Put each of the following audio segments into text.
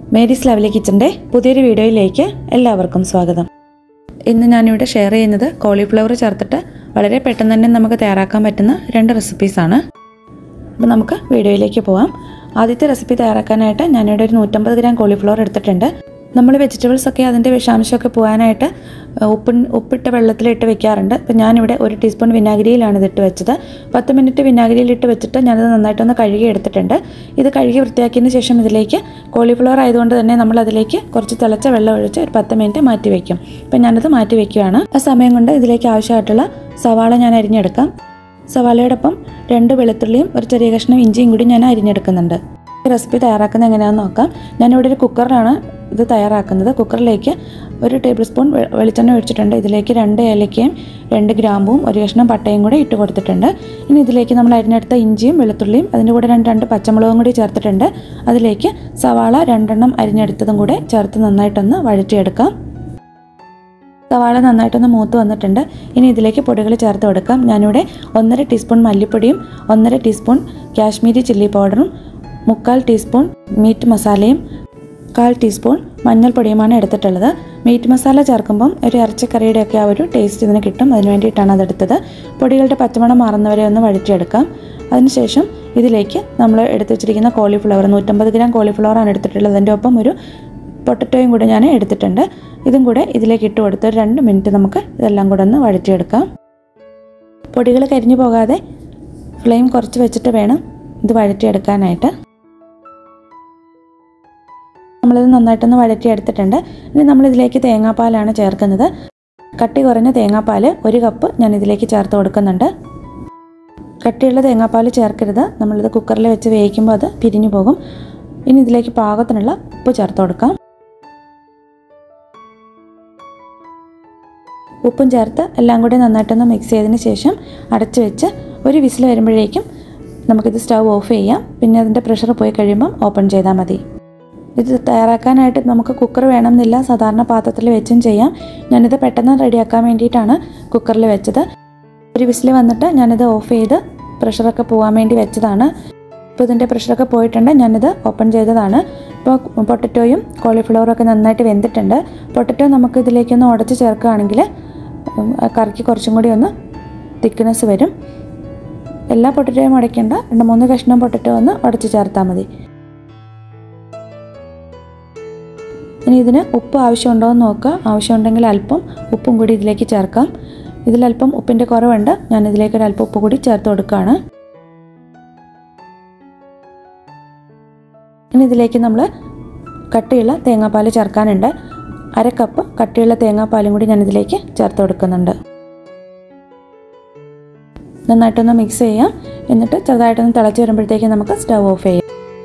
Mary's lovely കിച്ചൻ്റെ പുതിയൊരു വീഡിയോയിലേക്ക് എല്ലാവർക്കും സ്വാഗതം ഇന്ന് ഞാനിവിടെ ഷെയർ ചെയ്യുന്നത് കോളിഫ്ലവർ ചേർത്തിട്ട് വളരെ പെട്ടെന്ന് തന്നെ നമുക്ക് തയ്യാറാക്കാൻ പറ്റുന്ന രണ്ട് റെസിപ്പീസാണ് അപ്പോൾ നമുക്ക് വീഡിയോയിലേക്ക് പോവാം ആദ്യത്തെ റെസിപ്പി തയ്യാറാക്കാനായിട്ട് ഞാനിവിടെ ഒരു നൂറ്റമ്പത് ഗ്രാം കോളിഫ്ലവർ എടുത്തിട്ടുണ്ട് നമ്മൾ വെജിറ്റബിൾസ് ഒക്കെ അതിൻ്റെ വിഷാംശമൊക്കെ പോകാനായിട്ട് ഉപ്പ് ഉപ്പിട്ട വെള്ളത്തിലിട്ട് വെക്കാറുണ്ട് അപ്പോൾ ഞാനിവിടെ ഒരു ടീസ്പൂൺ വിനാഗിരിയിലാണ് ഇതിട്ട് വെച്ചത് പത്ത് മിനിറ്റ് വിനാഗിരിയിലിട്ട് വെച്ചിട്ട് ഞാനത് നന്നായിട്ടൊന്ന് കഴുകി എടുത്തിട്ടുണ്ട് ഇത് കഴുകി വൃത്തിയാക്കിയതിന് ശേഷം ഇതിലേക്ക് കോളിഫ്ലവർ ആയതുകൊണ്ട് തന്നെ നമ്മൾ അതിലേക്ക് കുറച്ച് തിളച്ച വെള്ളം ഒഴിച്ച് ഒരു പത്ത് മിനിറ്റ് മാറ്റി വയ്ക്കും അപ്പോൾ ഞാനത് മാറ്റി വയ്ക്കുകയാണ് ആ സമയം കൊണ്ട് ഇതിലേക്ക് ആവശ്യമായിട്ടുള്ള സവാള ഞാൻ അരിഞ്ഞെടുക്കാം സവാളയോടൊപ്പം രണ്ട് വെളുത്തുള്ളിയും ഒരു ചെറിയ കഷ്ണം ഇഞ്ചിയും കൂടി ഞാൻ അരിഞ്ഞെടുക്കുന്നുണ്ട് ഈ റെസിപ്പി തയ്യാറാക്കുന്നത് എങ്ങനെയാണെന്ന് നോക്കാം ഞാനിവിടെ ഒരു കുക്കറിലാണ് ഇത് തയ്യാറാക്കുന്നത് കുക്കറിലേക്ക് ഒരു ടേബിൾ സ്പൂൺ വെ- വെളിച്ചെണ്ണ ഒഴിച്ചിട്ടുണ്ട് ഇതിലേക്ക് രണ്ട് ഏലക്കയും രണ്ട് ഗ്രാമ്പും ഒരു കഷ്ണം പട്ടയും കൂടി ഇട്ട് കൊടുത്തിട്ടുണ്ട് ഇനി ഇതിലേക്ക് നമ്മൾ അരിഞ്ഞെടുത്ത ഇഞ്ചിയും വെളുത്തുള്ളിയും അതിൻ്റെ കൂടെ രണ്ട് രണ്ട് പച്ചമുളകും കൂടി ചേർത്തിട്ടുണ്ട് അതിലേക്ക് സവാള രണ്ടെണ്ണം അരിഞ്ഞെടുത്തതും കൂടെ ചേർത്ത് നന്നായിട്ടൊന്ന് വഴറ്റിയെടുക്കാം സവാള നന്നായിട്ടൊന്ന് മൂത്ത് വന്നിട്ടുണ്ട് ഇനി ഇതിലേക്ക് പൊടികൾ ചേർത്ത് കൊടുക്കാം ഞാനിവിടെ ഒന്നര ടീസ്പൂൺ മല്ലിപ്പൊടിയും ഒന്നര ടീസ്പൂൺ കാശ്മീരി ചില്ലി പൗഡറും മുക്കാൽ ടീസ്പൂൺ മീറ്റ് മസാലയും കാൽ ടീസ്പൂൺ മഞ്ഞൾപ്പൊടിയുമാണ് എടുത്തിട്ടുള്ളത് മീറ്റ് മസാല ചേർക്കുമ്പം ഒരു ഇറച്ചിക്കറിയുടെയൊക്കെ ആ ഒരു ടേസ്റ്റ് ഇതിന് കിട്ടും അതിന് വേണ്ടിയിട്ടാണ് അതെടുത്തത് പൊടികളുടെ പച്ചമണം മാറുന്നവരെ ഒന്ന് വഴറ്റിയെടുക്കാം അതിനുശേഷം ഇതിലേക്ക് നമ്മൾ എടുത്തു വെച്ചിരിക്കുന്ന കോളിഫ്ലവർ നൂറ്റമ്പത് ഗ്രാം കോളിഫ്ലവറാണ് എടുത്തിട്ടുള്ളത് അതിൻ്റെ ഒപ്പം ഒരു പൊട്ടറ്റോയും കൂടെ ഞാൻ എടുത്തിട്ടുണ്ട് ഇതും കൂടെ ഇതിലേക്ക് ഇട്ട് കൊടുത്ത് ഒരു രണ്ട് മിനിറ്റ് നമുക്ക് ഇതെല്ലാം കൂടെ ഒന്ന് വഴറ്റിയെടുക്കാം പൊടികൾ കരിഞ്ഞു പോകാതെ ഫ്ലെയിം കുറച്ച് വെച്ചിട്ട് വേണം ഇത് വഴറ്റിയെടുക്കാനായിട്ട് നമ്മളിത് നന്നായിട്ടൊന്ന് വഴറ്റിയെടുത്തിട്ടുണ്ട് ഇനി നമ്മളിതിലേക്ക് തേങ്ങാപ്പാലാണ് ചേർക്കുന്നത് കട്ടി കുറഞ്ഞ തേങ്ങാപ്പാൽ ഒരു കപ്പ് ഞാൻ ഇതിലേക്ക് ചേർത്ത് കൊടുക്കുന്നുണ്ട് കട്ടിയുള്ള തേങ്ങാപ്പാൽ ചേർക്കരുത് നമ്മളിത് കുക്കറിൽ വെച്ച് വേവിക്കുമ്പോൾ അത് പിരിഞ്ഞു പോകും ഇനി ഇതിലേക്ക് പാകത്തിനുള്ള ഉപ്പ് ചേർത്ത് കൊടുക്കാം ഉപ്പും ചേർത്ത് എല്ലാം കൂടി നന്നായിട്ടൊന്ന് മിക്സ് ചെയ്തതിന് ശേഷം അടച്ച് വെച്ച് ഒരു വിസിൽ വരുമ്പോഴേക്കും നമുക്കിത് സ്റ്റൗ ഓഫ് ചെയ്യാം പിന്നെ അതിൻ്റെ പ്രഷർ പോയി കഴിയുമ്പം ഓപ്പൺ ചെയ്താൽ മതി ഇത് തയ്യാറാക്കാനായിട്ട് നമുക്ക് കുക്കർ വേണമെന്നില്ല സാധാരണ പാത്രത്തിൽ വെച്ചും ചെയ്യാം ഞാനിത് പെട്ടെന്ന് റെഡിയാക്കാൻ വേണ്ടിയിട്ടാണ് കുക്കറിൽ വെച്ചത് ഒരു വിസിൽ വന്നിട്ട് ഞാനിത് ഓഫ് ചെയ്ത് പ്രഷറൊക്കെ പോകാൻ വേണ്ടി വെച്ചതാണ് ഇപ്പോൾ ഇതിൻ്റെ പ്രഷറൊക്കെ പോയിട്ടുണ്ട് ഞാനിത് ഓപ്പൺ ചെയ്തതാണ് ഇപ്പോൾ പൊട്ടറ്റോയും കോളിഫ്ലവറും ഒക്കെ നന്നായിട്ട് വെന്തിട്ടുണ്ട് പൊട്ടറ്റോ നമുക്ക് ഇതിലേക്കൊന്ന് ഉടച്ച് ചേർക്കുകയാണെങ്കിൽ ഉം, ആ കറിക്ക് കുറച്ചും കൂടി ഒന്ന് തിക്നെസ് വരും എല്ലാ പൊട്ടറ്റോയും ഉടയ്ക്കേണ്ട രണ്ട് മൂന്ന് കഷ്ണം പൊട്ടറ്റോ ഒന്ന് ഉടച്ച് ചേർത്താൽ മതി ഇനി ഇതിന് ഉപ്പ് ആവശ്യമുണ്ടോ എന്ന് നോക്കുക ആവശ്യമുണ്ടെങ്കിൽ അല്പം ഉപ്പും കൂടി ഇതിലേക്ക് ചേർക്കാം ഇതിലല്പം ഉപ്പിൻ്റെ കുറവുണ്ട് ഞാൻ ഇതിലേക്ക് ഒരു അല്പം ഉപ്പ് കൂടി ചേർത്ത് കൊടുക്കുകയാണ് ഇനി ഇതിലേക്ക് നമ്മൾ കട്ടിയുള്ള തേങ്ങാപ്പാൽ ചേർക്കാനുണ്ട് അര കപ്പ് കട്ടിയുള്ള തേങ്ങാപ്പാലും കൂടി ഞാൻ ഇതിലേക്ക് ചേർത്ത് കൊടുക്കുന്നുണ്ട് നന്നായിട്ടൊന്ന് മിക്സ് ചെയ്യാം എന്നിട്ട് ചെറുതായിട്ടൊന്ന് തിളച്ച് വരുമ്പോഴത്തേക്ക് നമുക്ക് സ്റ്റവ് ഓഫ് ചെയ്യാം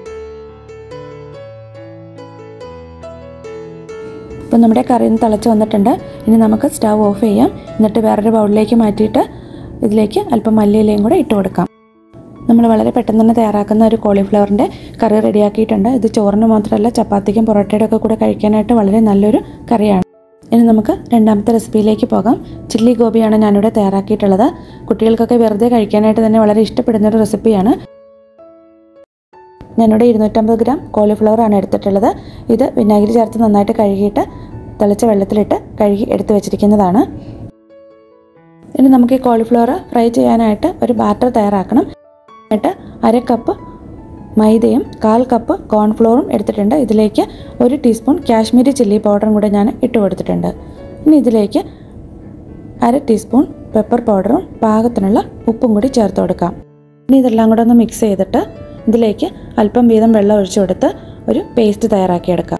ഇപ്പം നമ്മുടെ കറി ഒന്ന് തിളച്ച് വന്നിട്ടുണ്ട് ഇനി നമുക്ക് സ്റ്റവ് ഓഫ് ചെയ്യാം എന്നിട്ട് വേറൊരു ബൗളിലേക്ക് മാറ്റിയിട്ട് ഇതിലേക്ക് അല്പം മല്ലിയിലയും കൂടെ ഇട്ട് കൊടുക്കാം നമ്മൾ വളരെ പെട്ടെന്ന് തന്നെ തയ്യാറാക്കുന്ന ഒരു കോളിഫ്ലവറിൻ്റെ കറി റെഡിയാക്കിയിട്ടുണ്ട് ഇത് ചോറിന് മാത്രമല്ല ചപ്പാത്തിക്കും പൊറോട്ടയുടെ ഒക്കെ കൂടെ കഴിക്കാനായിട്ട് വളരെ നല്ലൊരു കറിയാണ് ഇനി നമുക്ക് രണ്ടാമത്തെ റെസിപ്പിയിലേക്ക് പോകാം ചില്ലി ഗോപിയാണ് ഞാനിവിടെ തയ്യാറാക്കിയിട്ടുള്ളത് കുട്ടികൾക്കൊക്കെ വെറുതെ കഴിക്കാനായിട്ട് തന്നെ വളരെ ഇഷ്ടപ്പെടുന്ന ഒരു റെസിപ്പിയാണ് ഞാനിവിടെ ഇരുന്നൂറ്റമ്പത് ഗ്രാം കോളിഫ്ലവർ ആണ് എടുത്തിട്ടുള്ളത് ഇത് വിനാഗിരി ചേർത്ത് നന്നായിട്ട് കഴുകിയിട്ട് തിളച്ച വെള്ളത്തിലിട്ട് കഴുകി എടുത്ത് വെച്ചിരിക്കുന്നതാണ് ഇനി നമുക്ക് ഈ കോളിഫ്ലവർ ഫ്രൈ ചെയ്യാനായിട്ട് ഒരു ബാറ്റർ തയ്യാറാക്കണം എന്നിട്ട് അര കപ്പ് മൈദയും കാൽ കപ്പ് കോൺഫ്ലോറും എടുത്തിട്ടുണ്ട് ഇതിലേക്ക് ഒരു ടീസ്പൂൺ കാശ്മീരി ചില്ലി പൗഡറും കൂടെ ഞാൻ ഇട്ട് കൊടുത്തിട്ടുണ്ട് ഇനി ഇതിലേക്ക് അര ടീസ്പൂൺ പെപ്പർ പൗഡറും പാകത്തിനുള്ള ഉപ്പും കൂടി ചേർത്ത് കൊടുക്കാം ഇനി ഇതെല്ലാം കൂടെ ഒന്ന് മിക്സ് ചെയ്തിട്ട് ഇതിലേക്ക് അല്പം വീതം വെള്ളം ഒഴിച്ചു കൊടുത്ത് ഒരു പേസ്റ്റ് തയ്യാറാക്കിയെടുക്കാം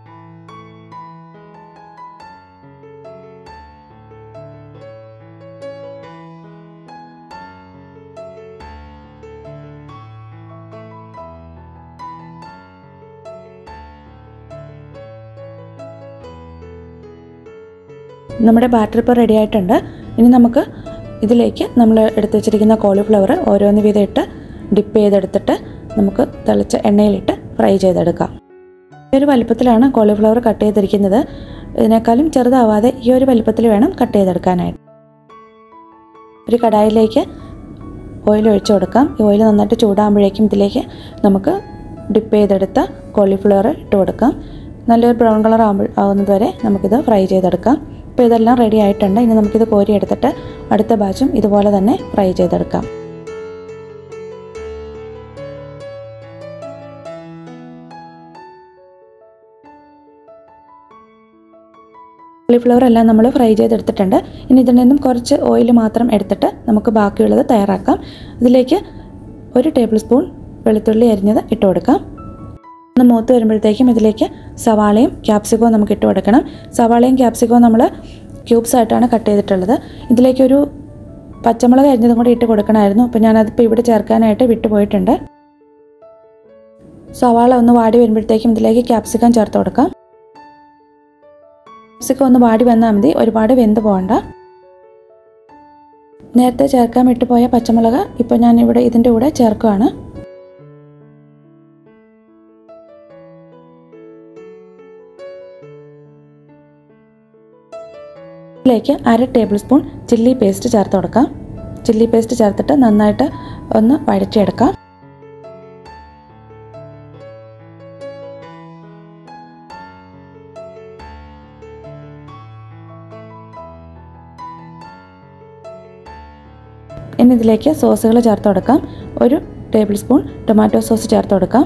നമ്മുടെ ബാറ്റർ ഇപ്പോൾ റെഡി ആയിട്ടുണ്ട് ഇനി നമുക്ക് ഇതിലേക്ക് നമ്മൾ എടുത്തു വെച്ചിരിക്കുന്ന കോളിഫ്ലവർ ഓരോന്ന് വീതം ഇട്ട് ഡിപ്പ് ചെയ്തെടുത്തിട്ട് നമുക്ക് തിളച്ച എണ്ണയിലിട്ട് ഫ്രൈ ചെയ്തെടുക്കാം ഈ ഒരു വലിപ്പത്തിലാണ് കോളിഫ്ലവർ കട്ട് ചെയ്തിരിക്കുന്നത് ഇതിനേക്കാളും ചെറുതാവാതെ ഈ ഒരു വലിപ്പത്തിൽ വേണം കട്ട് ചെയ്തെടുക്കാനായിട്ട് ഒരു കടായിലേക്ക് ഓയിൽ ഒഴിച്ചു കൊടുക്കാം ഈ ഓയിൽ നന്നായിട്ട് ചൂടാകുമ്പോഴേക്കും ഇതിലേക്ക് നമുക്ക് ഡിപ്പ് ചെയ്തെടുത്ത കോളിഫ്ലവർ ഇട്ട് കൊടുക്കാം നല്ലൊരു ബ്രൗൺ കളർ ആകുമ്പോൾ ആകുന്നത് വരെ നമുക്കിത് ഫ്രൈ ചെയ്തെടുക്കാം ഇപ്പോൾ ഇതെല്ലാം റെഡി ആയിട്ടുണ്ട് ഇനി നമുക്കിത് കോരി എടുത്തിട്ട് അടുത്ത ബാച്ചും ഇതുപോലെ തന്നെ ഫ്രൈ ചെയ്തെടുക്കാം കോളിഫ്ലവർ എല്ലാം നമ്മൾ ഫ്രൈ ചെയ്തെടുത്തിട്ടുണ്ട് ഇനി ഇതിൽ നിന്നും കുറച്ച് ഓയിൽ മാത്രം എടുത്തിട്ട് നമുക്ക് ബാക്കിയുള്ളത് തയ്യാറാക്കാം ഇതിലേക്ക് ഒരു ടേബിൾ സ്പൂൺ വെളുത്തുള്ളി അരിഞ്ഞത് ഇട്ട് കൊടുക്കാം ഒന്ന് മൂത്ത് വരുമ്പോഴത്തേക്കും ഇതിലേക്ക് സവാളയും ക്യാപ്സിക്കവും നമുക്ക് ഇട്ട് കൊടുക്കണം സവാളയും ക്യാപ്സിക്കവും നമ്മൾ ക്യൂബ്സ് ആയിട്ടാണ് കട്ട് ചെയ്തിട്ടുള്ളത് ഇതിലേക്കൊരു പച്ചമുളക് അരിഞ്ഞതും കൂടി ഇട്ട് കൊടുക്കണമായിരുന്നു അപ്പോൾ ഞാനതിപ്പോൾ ഇവിടെ ചേർക്കാനായിട്ട് വിട്ടുപോയിട്ടുണ്ട് സവാള ഒന്ന് വാടി വരുമ്പോഴത്തേക്കും ഇതിലേക്ക് ക്യാപ്സിക്കം ചേർത്ത് കൊടുക്കാം ക്യാപ്സിക്കം ഒന്ന് വാടി വന്നാൽ മതി ഒരുപാട് വെന്ത് പോകണ്ട നേരത്തെ ചേർക്കാൻ വിട്ടുപോയ പച്ചമുളക് ഇപ്പോൾ ഞാൻ ഇവിടെ ഇതിൻ്റെ കൂടെ ചേർക്കുകയാണ് ഇതിലേക്ക് അര ടേബിൾ സ്പൂൺ ചില്ലി പേസ്റ്റ് ചേർത്ത് കൊടുക്കാം ചില്ലി പേസ്റ്റ് ചേർത്തിട്ട് നന്നായിട്ട് ഒന്ന് വഴറ്റിയെടുക്കാം ഇനി ഇതിലേക്ക് സോസുകൾ ചേർത്ത് കൊടുക്കാം ഒരു ടേബിൾ സ്പൂൺ ടൊമാറ്റോ സോസ് ചേർത്ത് കൊടുക്കാം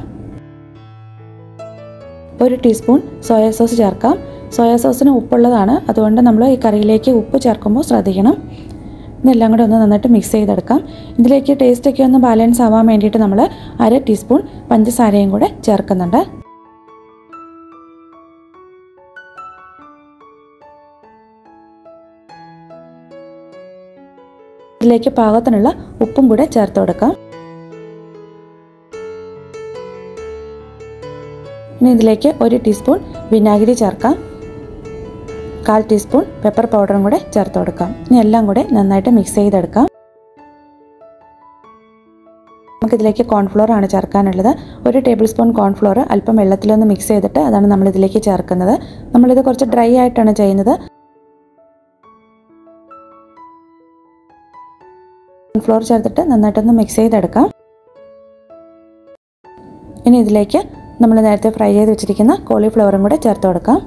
ഒരു ടീസ്പൂൺ സോയാ സോസ് ചേർക്കാം സോയാ സോസിന് ഉപ്പുള്ളതാണ് അതുകൊണ്ട് നമ്മൾ ഈ കറിയിലേക്ക് ഉപ്പ് ചേർക്കുമ്പോൾ ശ്രദ്ധിക്കണം ഇതെല്ലാം കൂടെ ഒന്ന് നന്നായിട്ട് മിക്സ് ചെയ്തെടുക്കാം ഇതിലേക്ക് ടേസ്റ്റൊക്കെ ഒന്ന് ബാലൻസ് ആവാൻ വേണ്ടിയിട്ട് നമ്മൾ അര ടീസ്പൂൺ പഞ്ചസാരയും കൂടെ ചേർക്കുന്നുണ്ട് ഇതിലേക്ക് പാകത്തിനുള്ള ഉപ്പും കൂടെ ചേർത്ത് കൊടുക്കാം ഇനി ഇതിലേക്ക് ഒരു ടീസ്പൂൺ വിനാഗിരി ചേർക്കാം കാൽ ടീസ്പൂൺ പെപ്പർ പൗഡറും കൂടെ ചേർത്ത് കൊടുക്കാം ഇനി എല്ലാം കൂടെ നന്നായിട്ട് മിക്സ് ചെയ്തെടുക്കാം നമുക്കിതിലേക്ക് കോൺഫ്ലോർ ആണ് ചേർക്കാനുള്ളത് ഒരു ടേബിൾ സ്പൂൺ കോൺഫ്ലോർ അല്പം വെള്ളത്തിലൊന്ന് മിക്സ് ചെയ്തിട്ട് അതാണ് നമ്മൾ ഇതിലേക്ക് ചേർക്കുന്നത് നമ്മളിത് കുറച്ച് ഡ്രൈ ആയിട്ടാണ് ചെയ്യുന്നത് കോൺഫ്ലോർ ചേർത്തിട്ട് നന്നായിട്ടൊന്ന് മിക്സ് ചെയ്തെടുക്കാം ഇനി ഇതിലേക്ക് നമ്മൾ നേരത്തെ ഫ്രൈ ചെയ്ത് വെച്ചിരിക്കുന്ന കോളിഫ്ലവറും കൂടെ ചേർത്ത് കൊടുക്കാം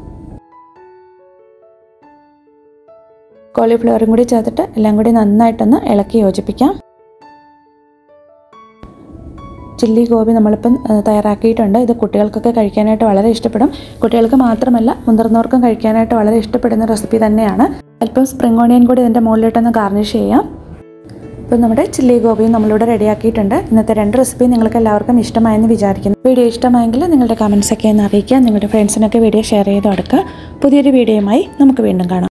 കോളിഫ്ലവറും കൂടി ചേർത്തിട്ട് എല്ലാം കൂടി നന്നായിട്ടൊന്ന് ഇളക്കി യോജിപ്പിക്കാം ചില്ലി ഗോബി നമ്മളിപ്പം തയ്യാറാക്കിയിട്ടുണ്ട് ഇത് കുട്ടികൾക്കൊക്കെ കഴിക്കാനായിട്ട് വളരെ ഇഷ്ടപ്പെടും കുട്ടികൾക്ക് മാത്രമല്ല മുതിർന്നവർക്കും കഴിക്കാനായിട്ട് വളരെ ഇഷ്ടപ്പെടുന്ന റെസിപ്പി തന്നെയാണ് അല്പം സ്പ്രിംഗ് ഓണിയൻ കൂടി ഇതിൻ്റെ മുകളിലിട്ടൊന്ന് ഗാർണിഷ് ചെയ്യാം ഇപ്പോൾ നമ്മുടെ ചില്ലി ഗോപിയും നമ്മളിവിടെ റെഡിയാക്കിയിട്ടുണ്ട് ഇന്നത്തെ രണ്ട് റെസിപ്പി നിങ്ങൾക്ക് എല്ലാവർക്കും ഇഷ്ടമായെന്ന് വിചാരിക്കുന്നു വീഡിയോ ഇഷ്ടമായെങ്കിൽ നിങ്ങളുടെ കമൻസ് ഒക്കെ ഒന്ന് അറിയിക്കുക നിങ്ങളുടെ ഫ്രണ്ട്സിനൊക്കെ വീഡിയോ ഷെയർ ചെയ്ത് കൊടുക്കുക പുതിയൊരു വീഡിയോയുമായി നമുക്ക് വീണ്ടും കാണാം